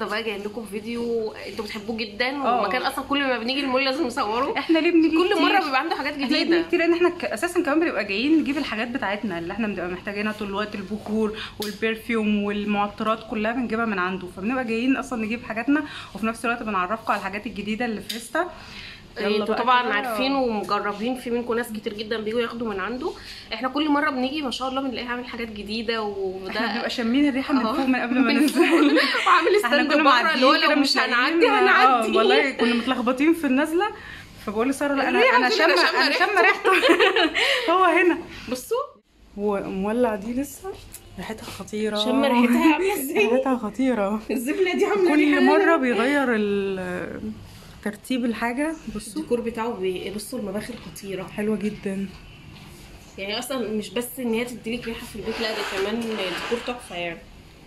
النهارده بقى جايين لكم فيديو انتوا بتحبوه جدا اه. ومكان اصلا كل ما بنيجي المول لازم نصوره احنا ليه بنيجي كل كتير؟ مره بيبقى عنده حاجات احنا ليه بنيجي جديده كتير لان احنا ك- اساسا كمان بنبقى جايين نجيب الحاجات بتاعتنا اللي احنا بنبقى محتاجينها طول الوقت البخور والبرفيوم والمعطرات كلها بنجيبها من عنده فبنبقى جايين اصلا نجيب حاجاتنا وفي نفس الوقت بنعرفكم على الحاجات الجديده اللي في فيستا يلا انتوا بقى طبعا كده. عارفين ومجربين في منكم ناس كتير جدا بيجوا ياخدوا من عنده احنا كل مره بنيجي ما شاء الله بنلاقيه عامل حاجات جديده وده احنا بنبقى شامين الريحه من اه. فوق من قبل ما من ننزل وعامل احنا ستاند كنا بره اللي هو معديين لو كده مش لاقيين- هنعدي اه هنعدي والله كنا متلخبطين في النزله فبقول لساره لا انا الريحة انا فين؟ أنا شامه شامة انا شامه ريحته هو هنا بصوا ومولع دي لسه ريحتها خطيره شم ريحتها عامله ازاي ريحتها خطيره الزبله دي عامله كل ريحة. مره بيغير ال- ترتيب الحاجه بصوا الديكور بتاعه بي- بصوا المباخر خطيره حلوه جدا يعني اصلا مش بس ان هي تديلك ريحه في البيت لا ده كمان ديكور تحفه يعني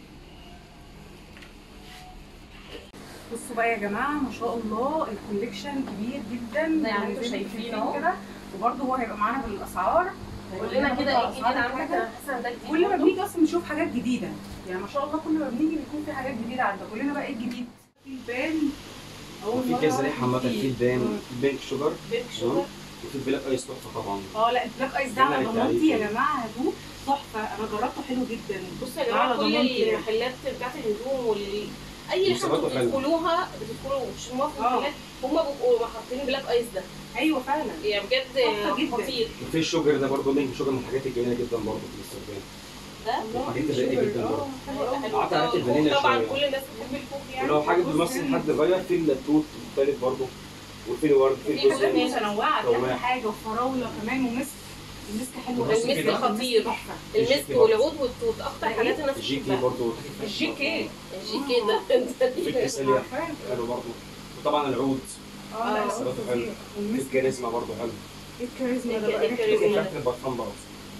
بصوا بقى يا جماعه ما شاء الله الكوليكشن كبير جدا زي ما يعني انتوا زي ما شايفين شايفين اهو. كده وبرده هو هيبقى معانا بالاسعار قول لنا كده ايه الجديد عندك انا حاسه ده جديد كل ما برضه. بنيجي اصلا بنشوف حاجات جديده يعني ما شاء الله كل ما بنيجي بيكون في حاجات جديده عندك قول لنا بقى ايه الجديد في البان أول وفي مرة كذا أعرف ريحه عامه كتير. في البان في بينك شوجر بيك شوجر تمام؟ وفي البلاك ايس تحفه طبعا اه لا البلاك ايس ده على جمال ضمانتي يا التعريف. جماعه هاتوه تحفه انا جربته حلو جدا بصوا يا ده جماعه على كل ضمانتي. المحلات بتاعت الهدوم وال اي ريحه وثباته انتوا حلو. بتدخلوها بتدخلوا بتشموها في اه. المحلات هم بيبقوا حاطين بلاك ايس ده ايوه فعلا يعني بجد تحفة جدا. خطير وفي الشوجر ده برضه بينك شوجر من الحاجات الجميله جدا برضه في الاستخدام ده الحاجات الرايقه جدا برضه حلو قوي حلو. قعدت على الكوك الفانيليا طبعا شوية. كل الناس بتحب الكوك يعني ولو حاجه بص بتمثل يعني. حد غير في التوت مختلف برضه وفي الورد في في حاجات حاجات الجزء متنوعه فواكه. كل حاجه وفراوله كمان ومسك المسك حلو بص قوي. كده. خطير. تحفه المسك والعود والتوت اكتر حاجات الناس الجي كي بتحبها برضه الجي كي الجي ده في الكاسيليا عارفاه. حلو برضه وطبعا العود اه لا آه. ثباته حلو في والمسك الكاريزما برضه حلو ايه الكاريزما ده إيه بقى الكاريزما في ده؟ ريحه البرفان برضه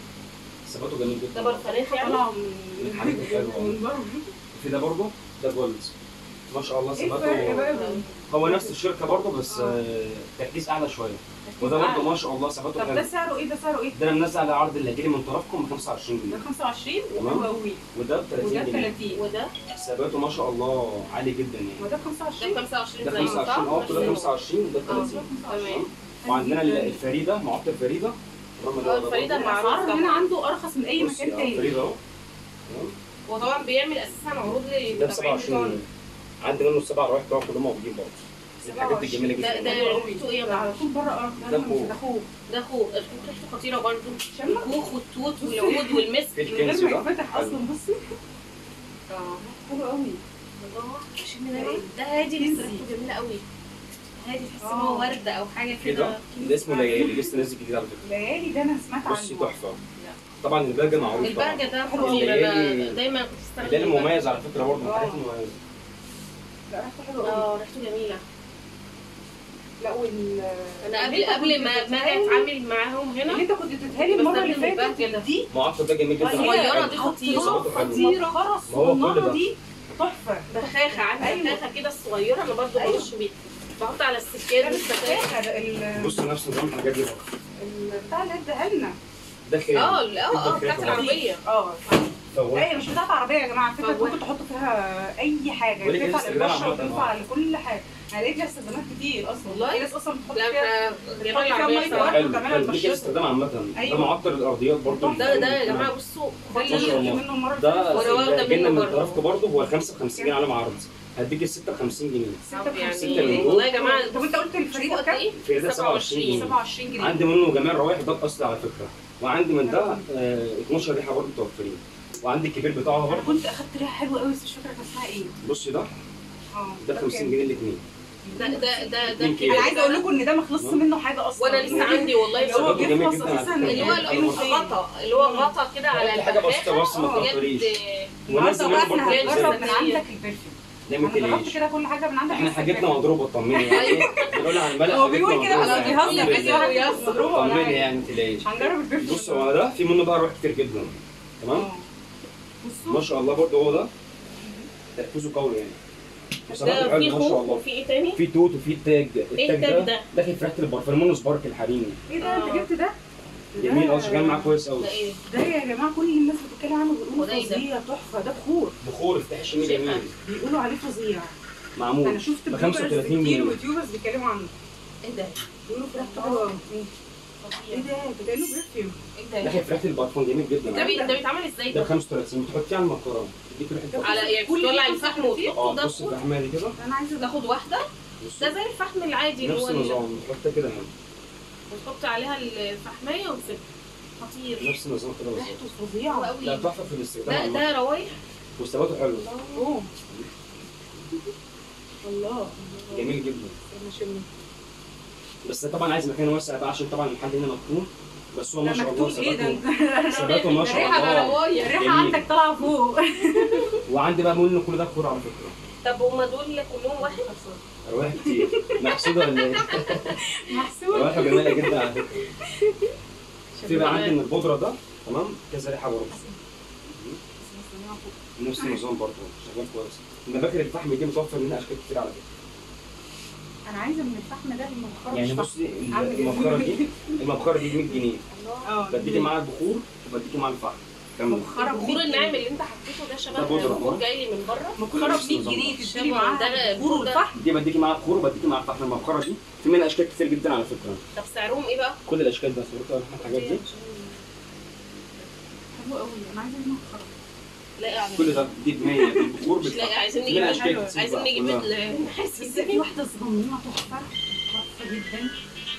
ثباته جميل ده جدا برفانات يعني طالعه من الحاجات الحلوة. من بره في ده برضه ده جولد ما شاء الله ايه الفرق بقى ثباته بين- هو نفس الشركه برضه بس آه، تركيز اعلى شويه وده برضه ما شاء الله ثباته طب حلو ده سعره ايه ده سعره ايه؟ ده انا منزل على عرض اللي هيجيلي من طرفكم ب 25 ده جنيه 25 تمام. حلو قوي وده ب 30 وده جنيه 30 وده ثباته ما شاء الله عالي جدا يعني وده ده 25 25 ده زي ما 25 اه صح؟ ده 25 وده اه 30 تمام وعندنا ال- الفريده معطر فريده تمام اللي هو اه ده الفريدة برضه. معروف الاسعار هنا عنده ارخص من اي بصي، مكان اه تاني فريده اهو تمام. وطبعا بيعمل اساسا عروض ده ب للمتابعين 27 بتوعنا جنيه عندي منه السبع روايح بتوعه كلهم موجودين برضه الحاجات الجميله ده جدا ده ريحته ايه يا ده على جماعه؟ طول بره اه ده ده خوخ. ده خوخ ده خوخ الخوخ ريحته خطيره برضه شمع الخوخ والتوت والعود والمسك في من غير الكنز ما ده يتفتح حلو. اصلا بصي اه حلو قوي الله شم ده ده هادي بس ريحته جميله قوي هادي تحس ان هو اه. ورده او حاجه كده كده ده اسمه ليالي لسه نازل جديد على فكره ليالي ده انا سمعت عنه بصي تحفه طبعا البرجر معروف طبعا البرجر ده حلو خطير انا الليالي- دايما بستخدم الليالي البرجر. مميز على فكره برضه من اه. الحاجات المميزه لا ريحته حلوه قوي اه ريحته جميله لا وال انا اللي قبل انت قبل كنت ما ما اجي بتتهيألي- اتعامل معاهم اللي هنا انت كنت بتتهيألي المره اللي بستخدم فاتت البرجر ده. دي معطر ده جميل جدا الصغيرة على دي فكرة. خطيرة. ثباته حلو. خطيره خرس ما هو كل والنار ده. دي تحفه بخاخه عندي أيوة. بخاخه كده الصغيره انا برضو أيوة. برش بيها بحط على ده السكان مش والستاير فاكهه ده ال- بص نفس نظام الحاجات دي برضه ال- بتاع اللي اداها لنا ده خير اه اه اه بتاعت العربيه اه فهو لا هي مش بتاعت عربيه يا جماعه الفكره فواحد. ممكن تحطوا فيها اي حاجه وليه تنفع استخدام للبشره عامة، وتنفع اه. لكل حاجه انا لقيت لها استخدامات كتير اصلا والله؟ في ناس اصلا بتحط لا فيها احنا بتحط جايبين فيها العربيه مية بصراحه برضه حلو كمان حلو البشرة. ليك استخدام عامة ده أيوة. معطر الأرضيات برضه ده ده يا جماعه بصوا ده ما شاء اللي الله. جبت منه المره ده وأنا واخدة اللي جبنا منه من برضه. طرفكم برضه هو ال 55 جنيه على معرض هديك ال 56 جنيه طب ستة يعني من والله يا جماعه طب انت قلت الفريده شوفوا قد بكام؟ ايه في ده 27 جنيه 27 جنيه عندي منه جميع الروائح ده الاصلي على فكرة وعندي من ده آه، 12 ريحة برضه متوفرين وعندي الكبير بتاعها انا برضه كنت اخدت ريحه حلوه قوي بس مش فاكره كان اسمها ايه بصي ده اه ده 50 جنيه الاثنين ده ده ده ده اتنين كده. انا عايزه اقول لكم ان ده ما خلصش منه حاجه اصلا وانا لسه عندي والله اللي هو شبابه جميل بيخلص جدا على اساسا فكرة. اللي هو اللي هو فين غطا اللي هو غطا كده على دي حاجة بسيطة بس ما البخاخة. تكتريش. بجد ونازل النهارده منه بقى برضه احنا هنجرب زي- من عندك البرفيوم لا ما انا جربت تقلقيش كده كل حاجه من عندك احنا بس حاجتنا البرفيوم. مضروبة طمني يعني بنقول على الملأ هو بيقول كده حاجتنا بس مضروبة بيهزر يعني. بس هو حاجة مش مضروبه ولا طمني حاجة. يعني ما تقلقيش هنجرب البرفيوم بص هو ده في منه بقى روح كتير جدا تمام اه. ما بصوا شاء الله برضه هو ده تركيزه قوي يعني بصراحه ده حلو في ما شاء خوخ الله وفي ايه تاني؟ في توت وفي التاج ايه التاج ده؟ داخل في ريحه البرفان منه سبارك الحريمي ايه ده انت اه. جبت ده؟ جميل اه شغال معاك كويس قوي ده ايه ده يا جماعه كل الناس بتتكلم عنه وده بيقولوا إيه ده؟ فظيع تحفه ده بخور بخور افتح الشمال جميل بيقولوا عليه فظيع معمول انا شفت ب بلوجرز 35 كتير جنيه ويوتيوبرز بيتكلموا عنه ايه ده بيقولوا ريحته حلوه قوي ايه ده ده كانه برفيوم ايه ناحيه ده ريحه البارفون جميل جدا ده بي- ده بيتعمل ازاي ده ده 35 بتحطيه على المكرونه تديك ريحه البارفون. على يعني كل بتولع دي الفحم 35 وتحطه اه ده بص الفحمه دي كده انا عايزه ده تاخد واحده بص ده زي الفحم العادي اللي نفس هو ال- النظام بتحطها كده هنا بتحط عليها الفحميه وتسيبها خطير نفس النظام كده بالظبط ريحته حلو فظيعه قوي لا تحفه في الاستخدام ده عامة. ده روايح وثباته حلو اوه الله جميل جدا انا شم بس ده طبعا عايز مكان واسع بقى عشان طبعا المحل هنا مكتوم بس هو ما ده شاء الله مكتوب ايه ده ثباته انت ثباته ما شاء ريحه بقى الله روايح الريحه جميل. عندك طالعه فوق وعندي بقى منه كل ده بخور على فكره طب هما دول كلهم واحد روايح كتير محسوده ولا ايه؟ محسوب روايح جميله جدا على فكره في بقى عندي من البودره ده تمام كذا ريحه برضه نفس النظام برضه شغال كويس المباكر الفحم دي متوفر منها اشكال كتير على فكره انا عايزه من الفحم ده المبخره يعني مش بصي عامل إيه؟ المبخره دي المبخره دي ب 100 جنيه اه بديكي معاها البخور وبديكي معاها الفحم كامله مبخره البخور الناعم اللي انت حطيته ده شبه ده بودرة. بخور جاي لي من بره مبخره ب 100 نظام. جنيه تشتري شبه معاها ده البخور البخور ده. والفحم دي بديكي معاها بخور وبديكي معاها الفحم المبخره دي في منها اشكال كتير جدا على فكره طب سعرهم ايه بقى؟ كل الاشكال ده صورتها الحاجات دي حلو قوي انا عايزه المبخره لاقي على كل ده دي ب 100 بالبخور مش لاقي بالفحم عايزين في نجيب منها اشكال حلوة. كتير عايزين بقى نجيب كلها. النحاس بس في واحده صغنونه تحفه تحفه جدا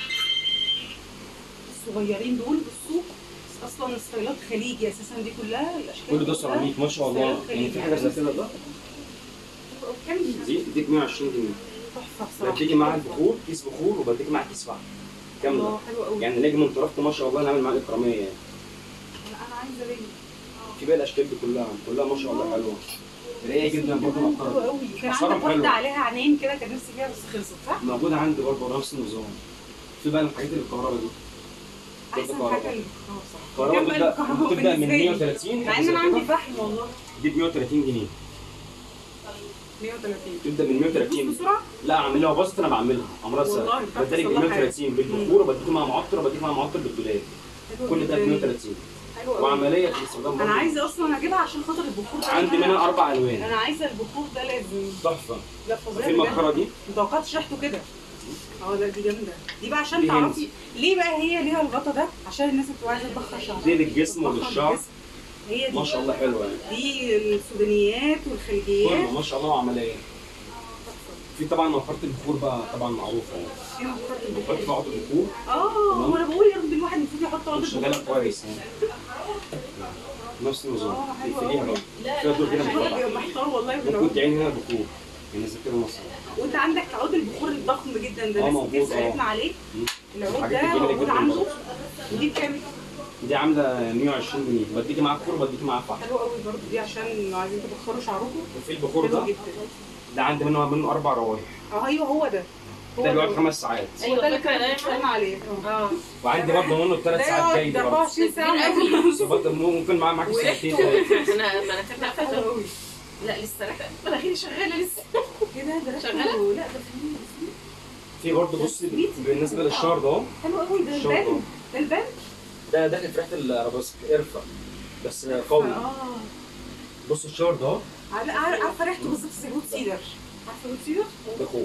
الصغيرين دول بصوا اصلا ستايلات خليجي اساسا دي كلها الاشكال كل ده كلها سيراميك ما شاء الله يعني في حاجه زي كده ده كام دي دي دي ب 120 جنيه تحفه بصراحه بديكي معاها البخور كيس بخور وبديكي معاها كيس فحم كامله الله حلو قوي يعني نجم من طرفته ما شاء الله نعمل معاه اكراميه يعني انا عايزه ليه في باقي الاشكال دي كلها كلها ما شاء الله حلوه رايقه جدا برضه حلو مؤخرا قوي كان أسعارهم عندك واحده حلوة. عليها عينين كده كان نفسي فيها بس خلصت صح؟ موجوده عندي برضه نفس النظام في بقى الحاجات اللي بالكهرباء دي احسن كهرباء. حاجه الكهرباء بصراحه الكهرباء كم بقى بتبدا الكهرباء بتبدا من بالنسبة لي؟ 130 مع حاجة ان زي انا عندي كده. فحم والله دي ب 130 جنيه 130 تبدا من بص 130 بسرعه لا اعملها باظت انا بعملها عمرها والله سهله بتعرف بديك ب تصلحها 130 بالبخور وبديك معاها معطر وبديك معاها معطر بالدولاب حلو كل ده ب جداً. 130 حلو قوي وعمليه في الاستخدام انا برضه عايزه اصلا اجيبها عشان خاطر البخور ده عندي أنا- منها اربع الوان انا عايزه البخور ده لازم تحفه لا فظيع في بجد. المبخره دي ما توقعتش ريحته كده اه لا دي جامده دي بقى عشان دي هند. تعرفي ليه بقى هي ليها الغطا ده عشان الناس بتبقى عايزه تبخر شعرها دي للجسم تبخر وللشعر الجسم. هي دي ما شاء الله حلوه يعني دي السودانيات والخليجيات كله ما شاء الله عمليه في طبعا مبخره البخور بقى طبعا معروفه يعني في مبخرة بتحط البخور في عقد البخور اه تمام. هو انا بقول يا رب الواحد المفروض يحط عقد شغاله البخور كويس يعني نفس النظام اه حلو تقفليها قوي. بقى لا فيها دور لا هنا عشان بتطلع. بيبقى محتار والله ممكن بالعود. تعين هنا بخور يعني زي كده مصر وانت عندك عود البخور الضخم جدا ده اه ناس كتير موجود، اه. سالتنا عليه مم. العود الحاجات ده الجميلة موجود جدا عنده برضه. ودي بكام؟ دي عامله 120 جنيه بديكي معاها بخور وبديكي معاها فحم حلو قوي برضه دي عشان لو عايزين تبخروا شعركم وفي البخور حلو ده جدا ده عندي منه منه اربع روايح اه ايوه هو ده هو ده بيقعد ده. خمس ساعات هو ده اللي فاكرة ده كان يا بيتكلم عليه اه اه وعندي برضه منه ثلاث ده ساعات جاي يقعد دلوقتي 24 ساعه كتير معاك. برضه ممكن معاه معاكي ساعتين وريحته. ثلاثة. انا ما انا كنت حلو عارفه قوي لا لسه لا مناخيري شغاله لسه ايه ده ده ريحته- شغالة؟ لا ده في في برضه بصي بالنسبه للشعر ده اهو حلو قوي ده الشعر البان ده ده البان ده داخل في ريحه الارابيسك قرفه بس قوي اه بص الشعر ده اهو عار- عار- عارفه ريحته بالظبط زي روت سيدر عارفه روت سيدر؟ ده خوخ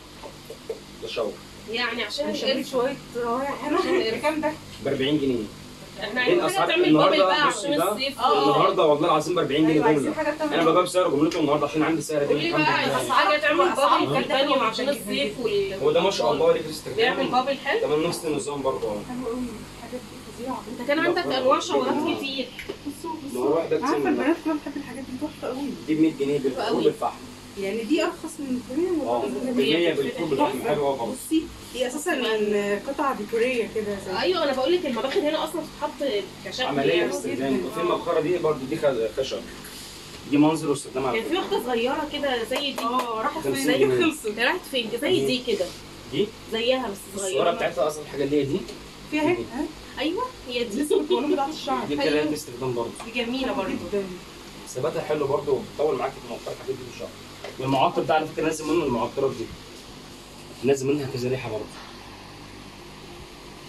ده شاور يعني عشان انا شميت القرش شويه روايح هنا عشان بكام ده؟ ب 40 جنيه احنا ايه عايزين الاسعار حاجه تعمل بابل النهارده بقى بصي عشان ده الصيف اه. النهارده والله العظيم ب 40 جنيه ايوه عايزين جمله حاجه تعمل انا بجيب سعر جملته النهارده عشان عندي سعر تاني قولي بقى الحمد لله حاجه تعمل أسعار بابل في الكلام ده الثانيه حلوة عشان جدا الصيف جدا. وال هو ده ما شاء الله ليك استخدام بيعمل بابل حلو تمام نفس النظام برضه اه حلو قوي الحاجات دي فظيعه انت كان عندك انواع شاورات كتير بصوا ما هو واحد عارفه اقسم البنات كلها بتحب الحاجات دي تحفه قوي دي ب 100 جنيه بالفحم قوي. بالفحم يعني دي ارخص من الكوريه اه ولا ب 100 بالفحم بالفحم حلوه اه خالص بصي هي اساسا من قطعه ديكوريه كده زي ايوه انا بقول لك المباخر هنا اصلا بتتحط كشكل عمليه يعني باستخدام جدا. وفي المبخره دي برضه دي خ- خشب دي منظر واستخدام على كان في فكرة. واحده صغيره كده زي دي اه راحت خمسين فين دي جنيه. خلصت راحت فين زي دي كده دي زيها بس الصوره صغيره بتاعتها اصلا الحاجه اللي هي دي فيها اهي ها؟ ايوه هي دي لسه بتقولوا بتاعت الشعر دي كده ليها استخدام برضه دي جميله برضه جدا ثباتها حلو برضه وبتطول معاك في الموقع الحاجات دي بالشهر والمعطر ده على فكره نازل منه المعطرات دي نازل منها كذا ريحه برضه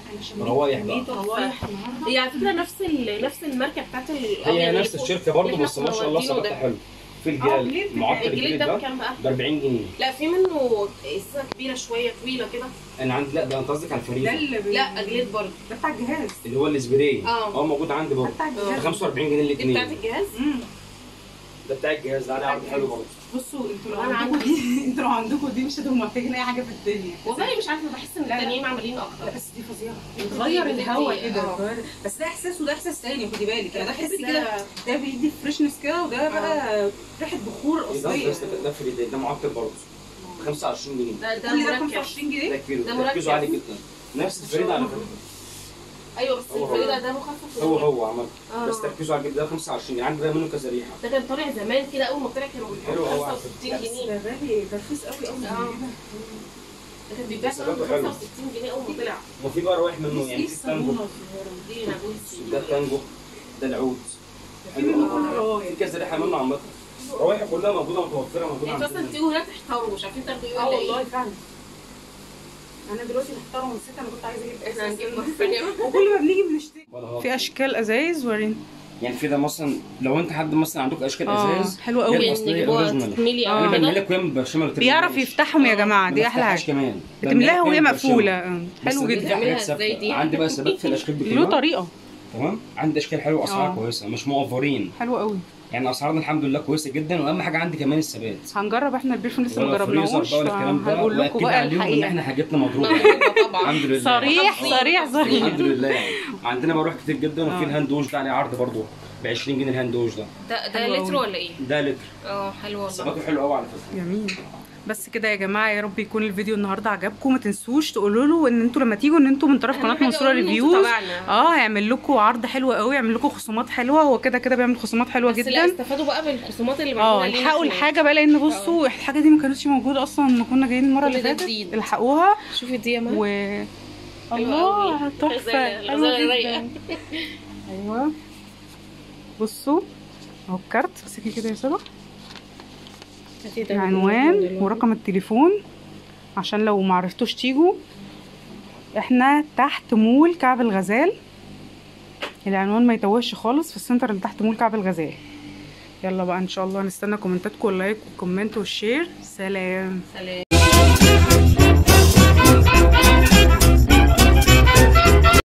انا شميت روايح كمية بقى. روايح النهارده هي على فكره نفس ال... نفس الماركه بتاعت ال... هي اللي نفس فوق- الشركه برضه اللي بس احنا ما شاء الله واخدينه ثباتها ده. حلو في اه، الجلد جلد. معطر الجليد الجلد ده ده بكام بقى؟ ب 40 جنيه لا في منه قصه كبيره شويه طويله كده انا عندي لا ده انت قصدك على ده الفريزر اللي بي- لا جليد برضه ده بتاع الجهاز اللي هو السبراي اه. اه موجود عندي ده برضه بتاع ب الجهاز 45 جنيه دي بتاعت الاثنين الجهاز مم. ده بتاع الجهاز ده عليه عرض حلو برضه بصوا انتوا لو أنا عندكم عندي. دي انتوا لو عندكم دي مش هتبقوا محتاجين اي حاجه في الدنيا والله مش عارفه بحس ان لا، لا. التانيين عاملين لا اكتر بس دي فظيعه بتدي- بتغير بتدي- الهواء كده اه. بتغير- بس ده احساس وده احساس تاني خدي بالك يعني ده بحس تحسي ده- كده ده بيدي فريشنس كده وده بقى ريحه بخور إيه ده اصليه بس ده ده فري ده معطر برضه ب 25 جنيه ده ده كل ده مركب 25 ده جنيه كيلو ده تركيزه عالي مركب. جدا نفس الفريد على فكره ايوه بس هو هو. الفريده ده مخفف هو شوية. هو عمل اه. بس تركيزه عالي جدا ده 25 عندي بقى منه كذا ريحه ده كان طالع زمان كده اول ما طلع كانوا حلو أوي على 65 لا، بس جنيه ده غالي ده رخيص قوي قوي اه. ده كان بيتباع بس كمان ب برضه حلو. 65 جنيه اول ما طلع وفي بقى روايح منه يعني ايه في التانجو الصابونه الصغيره دي نابلسي ده التانجو ده العود في منه كل روايح في كذا ريحه منه عامه روايح كلها موجوده متوفره موجوده انتوا اصلا عندنا بتيجوا هنا تحتاروا مش عارفين تاخدوا ايه اه ولا والله ايه فعلا انا دلوقتي محتاره ونسيت انا كنت عايزه اجيب احنا هنجيب اساس مرة ثانية وكل ما بنيجي بنشتري ولا هو. في اشكال ازايز وريني يعني في ده مثلا لو انت حد مثلا عندك اشكال اه ازاز حلو هي قوي الأصلية نجيبوها original. تتملي اه. او انا بعمل كده لك ويم برشام ما بيعرف بترميهاش. يفتحهم يا جماعه دي ما احلى بفتحهاش حاجه كمان بتملاها وهي بعمل لك ويم مقفوله برشام. اه. بس حلو دي جدا فيها حاجات بتعملها ازاي ثابته دي؟ عندي بقى ثبات في الاشكال دي له كلها طريقه تمام عندي اشكال حلوه واسعار اه. كويسه مش موفرين حلو قوي يعني اسعارنا الحمد لله كويسه جدا واهم حاجه عندي كمان الثبات هنجرب احنا البرفيوم لسه ما ولا فريزر جربناهوش بقى ولا الكلام ده هنقول لكم واكد بقى عليهم ان الحقيقه احنا حاجتنا مضروبه يعني. طبعا الحمد لله صريح صريح صريح الحمد لله يعني عندنا بروح كتير جدا وفي اه. الهاند ووش ده عليه عرض برضه ب 20 جنيه الهاند ووش ده ده ده حلو لتر أوي. ولا ايه؟ ده لتر اه حلو والله ثباته حلو قوي على فكره جميل بس كده يا جماعه يا رب يكون الفيديو النهارده عجبكم ما تنسوش تقولوا له ان انتوا لما تيجوا ان انتوا من طرف أهم قناه حاجة منصوره قولوا إن انتوا ريفيوز تابعنا. اه هيعمل لكم عرض حلو قوي يعمل لكم خصومات حلوه هو كده كده بيعمل خصومات حلوه بس لا جدا استفادوا بقى بالخصومات اللي اه معموله لينا الحقوا احنا. الحاجه بقى لان بصوا الحاجه دي ما كانتش موجوده اصلا لما كنا جايين المره كل اللي ده فاتت جديد. الحقوها شوفي دي يا و مان الله أوي. تحفه غزالة- حلوه غزالة رايقة. جدا ايوه بصوا اهو الكارت امسكي كده يا ساره العنوان ورقم التليفون عشان لو معرفتوش تيجوا احنا تحت مول كعب الغزال العنوان ما يتوهش خالص في السنتر اللي تحت مول كعب الغزال يلا بقى ان شاء الله نستنى كومنتاتكم واللايك والكومنت والشير سلام سلام